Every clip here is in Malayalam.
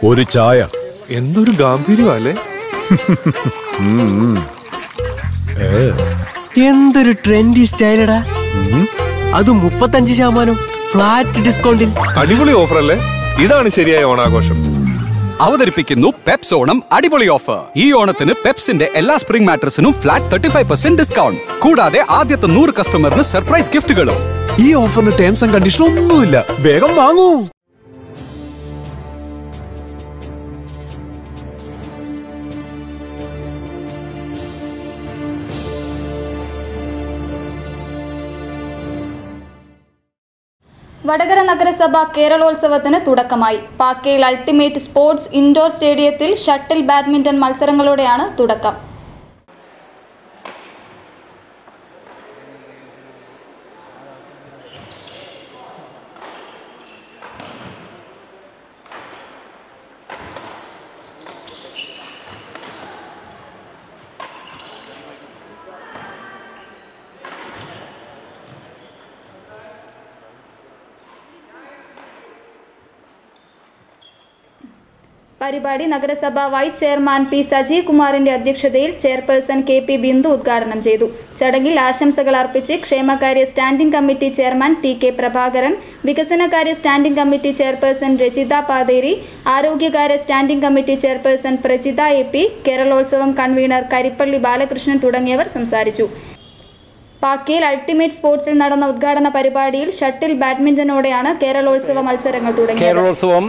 ഒരു ചായ എന്തൊരു ഗാംഭീര്യമല്ലേ എന്തൊരു ട്രെൻഡി സ്റ്റൈലടാ അത് മുപ്പത്തഞ്ച് ശതമാനം ഫ്ലാറ്റ് ഡിസ്കൗണ്ടിൽ അടിപൊളി ഓഫർ അല്ലേ ഇതാണ് ശരിയായ ഓണാഘോഷം അവതരിപ്പിക്കുന്നു പെപ്സ് ഓണം അടിപൊളി ഓഫർ ഈ ഓണത്തിന് പെപ്സിന്റെ എല്ലാ സ്പ്രിംഗ് മാട്രസിനും flat thirty five percent discount കൂടാതെ ആദ്യത്തെ നൂറ് കസ്റ്റമറിന് സർപ്രൈസ് ഗിഫ്റ്റുകളും ഈ ഓഫറിന് ടേംസ് ആൻഡ് കണ്ടീഷൻ ഒന്നുമില്ല വേഗം വാങ്ങൂ വടകര നഗരസഭ കേരളോത്സവത്തിന് തുടക്കമായി പാക്കയിൽ അൾട്ടിമേറ്റ് സ്പോർട്സ് ഇൻഡോർ സ്റ്റേഡിയത്തിൽ ഷട്ടിൽ ബാഡ്മിന്റൺ മത്സരങ്ങളോടെയാണ് തുടക്കം പരിപാടി നഗരസഭ വൈസ് ചെയർമാൻ പി സജീവ് കുമാറിന്റെ അധ്യക്ഷതയിൽ ചെയർപേഴ്സൺ കെ പി ബിന്ദു ഉദ്ഘാടനം ചെയ്തു ചടങ്ങിൽ ആശംസകൾ അർപ്പിച്ച് ക്ഷേമകാര്യ standing committee chairman T K Prabhakaran വികസനകാര്യ standing committee chairperson Rajitha Patheri ആരോഗ്യകാര്യ standing committee chairperson Prajitha A P കേരളോത്സവം കൺവീനർ കരിപ്പള്ളി ബാലകൃഷ്ണൻ തുടങ്ങിയവർ സംസാരിച്ചു പാക്കയിൽ അൾട്ടിമേറ്റ് സ്പോർട്സിൽ നടന്ന ഉദ്ഘാടന പരിപാടിയിൽ ഷട്ടിൽ ബാഡ്മിന്റണോടെയാണ് കേരളോത്സവ മത്സരങ്ങൾ തുടങ്ങിയത് കേരളോത്സവം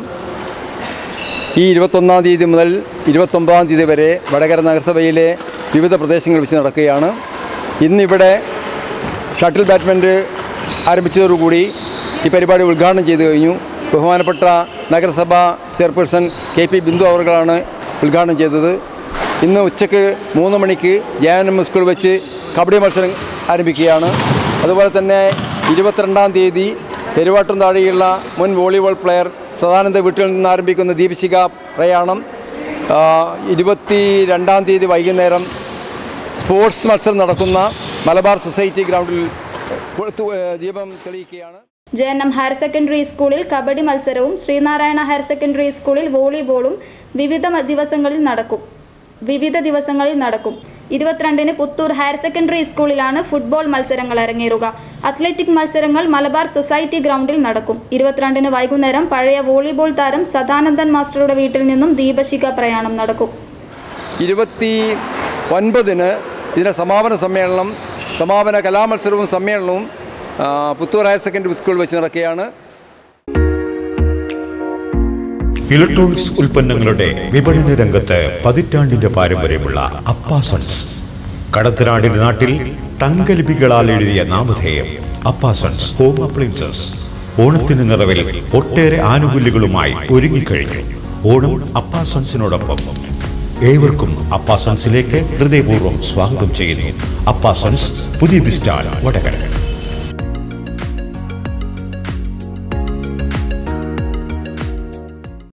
ഈ ഇരുപത്തൊന്നാം തീയതി മുതൽ ഇരുപത്തൊമ്പതാം തീയതി വരെ വടകര നഗരസഭയിലെ വിവിധ പ്രദേശങ്ങൾ വെച്ച് നടക്കുകയാണ് ഇന്നിവിടെ ഷട്ടിൽ ബാഡ്മിൻ്റ് ആരംഭിച്ചതോടുകൂടി ഈ പരിപാടി ഉദ്ഘാടനം ചെയ്തു കഴിഞ്ഞു ബഹുമാനപ്പെട്ട നഗരസഭ ചെയർപേഴ്സൺ കെ പി ബിന്ദു അവർകളാണ് ഉദ്ഘാടനം ചെയ്തത് ഇന്ന് ഉച്ചയ്ക്ക് മൂന്ന് മണിക്ക് ജെ എൻ എം സ്കൂൾ വെച്ച് കബഡി മത്സരം ആരംഭിക്കുകയാണ് അതുപോലെ തന്നെ ഇരുപത്തിരണ്ടാം തീയതി പെരുവാട്ടും താഴെയുള്ള മുൻ വോളിബോൾ പ്ലെയർ സദാനന്ദ വീട്ടിൽ നിന്ന് ആരംഭിക്കുന്ന ദീപശിക പ്രയാണം ആ, ഇരുപത്തി രണ്ടാം തീയതി വൈകുന്നേരം സ്പോർട്സ് മത്സരം നടക്കുന്ന മലബാർ സൊസൈറ്റി ഗ്രൗണ്ടിൽ കൊളുത്തു- ഏ, ദീപം തെളിയിക്കുകയാണ് J N M higher secondary സ്കൂളിൽ കബഡി മത്സരവും ശ്രീനാരായണ ഹയർ സെക്കൻഡറി സ്കൂളിൽ വോളിബോളും വിവിധ മ- ദിവസങ്ങളിൽ നടക്കും വിവിധ ദിവസങ്ങളിൽ നടക്കും ഇരുപത്തിരണ്ടിന് പുത്തൂർ ഹയർ സെക്കൻഡറി സ്കൂളിലാണ് ഫുട്ബോൾ മത്സരങ്ങൾ അരങ്ങേറുക അത്ലറ്റിക് മത്സരങ്ങൾ മലബാർ സൊസൈറ്റി ഗ്രൗണ്ടിൽ നടക്കും ഇരുപത്തിരണ്ടിന് വൈകുന്നേരം പഴയ വോളിബോൾ താരം സദാനന്ദൻ മാസ്റ്ററുടെ വീട്ടിൽ നിന്നും ദീപശിഖ പ്രയാണം നടക്കും ഇരുപത്തി ഒൻപതിന് ഇതിൻ്റെ സമാപന സമ്മേളനം സമാപന കലാമത്സരവും സമ്മേളനവും ആ, പുത്തൂർ ഹയർ സെക്കൻഡറി സ്കൂളിൽ വെച്ച് നടക്കുകയാണ് ഇലക്ട്രോണിക്സ് ഉൽപ്പന്നങ്ങളുടെ വിപണന രംഗത്ത് പതിറ്റാണ്ടിന്റെ പാരമ്പര്യമുള്ള അപ്പാസൺസ് കടത്തനാടിന്റെ നാട്ടിൽ തങ്കലിപികളാൽ എഴുതിയ നാമധേയം അപ്പാസൺസ് ഹോം അപ്ലയൻസസ് ഓണത്തിന് നിറവിൽ ഒട്ടേറെ ആനുകൂല്യങ്ങളുമായി ഒരുങ്ങിക്കഴിഞ്ഞു ഓണം അപ്പാസൺസിനോടൊപ്പം ഏവർക്കും അപ്പാസൺസിലേക്ക് ഹൃദയപൂർവ്വം സ്വാഗതം ചെയ്യുന്നു അപ്പാസൺസ് പുതിയ ബിസ്റ്റാൻ വടകര